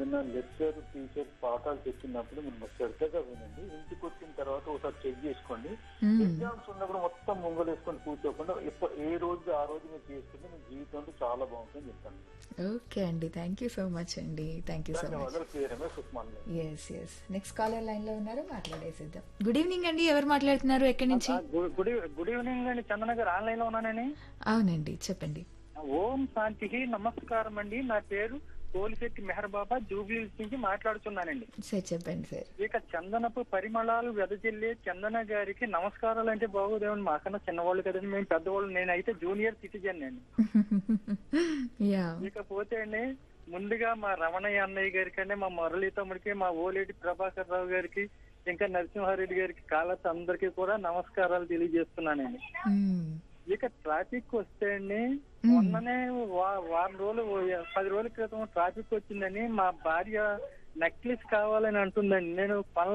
ఏదైనా lecture teacher పాఠాలు చెప్పినప్పుడు మీరు శ్రద్ధగా వినండి ఇంటికి వచ్చిన తర్వాత ఒకసారి చెక్ చేసుకోండి మ్మ్. ఎగ్జామ్స్ ఉన్నప్పుడు మొత్తం ముంగలు వేసుకొని కూర్చోకుండా ఎప్ప- ఏ రోజు ఆ రోజు మీరు చేసుకుంటే మీ జీవితంలో చాలా బాగుంటుంది చెప్తాను ఓకే అండి థ్యాంక్ యూ సో మచ్ అండి థ్యాంక్ యూ సో మచ్ ధన్యవాదాలు clear Sushman S S next caller line లో ఉన్నారు మాట్లాడేసిద్దాం గుడ్ ఈవినింగ్ అండి ఎవరు మాట్లాడుతున్నారు ఎక్కడి నుంచి గుడ్ గుడ్ గుడ్ ఈవినింగ్ అండి చందన గారు ఆన్లైన్ లో ఉన్నానని అవునండి చెప్పండి ఓం శాంతికి నమస్కారం అండి నా పేరు పోలిశెట్టి మెహర్ బాబా జూబ్లీ నుంచి మాట్లాడుతున్నానండి సార్ చెప్పండి సార్ ఇక చందనపు పరిమళాలు వెదజల్లే చందన గారికి నమస్కారాలు అంటే బాగోదేమని మాకన్నా చిన్నవాళ్ళు కదండి మేము పెద్దవాళ్ళు నేనైతే జూనియర్ సిటిజన్ అండి యా ఇకపోతే అండి ముందుగా మా రమణయ్య అన్నయ్య గారికి అండి మా మురళీ తమ్ముడికి మా ఓలేటి ప్రభాకర్ రావు గారికి ఇంకా నరసింహారెడ్డి గారికి కాలత్ అందరికీ కూడా నమస్కారాలు తెలియజేస్తున్నానండి ఇక ట్రాఫిక్ వస్తే అండి మొన్ననే వా- వారం రోజులు పది రోజుల క్రితం ట్రాఫిక్ వచ్చిందని మా భార్య నెక్లెస్ కావాలని అంటుందండి నేను పనులు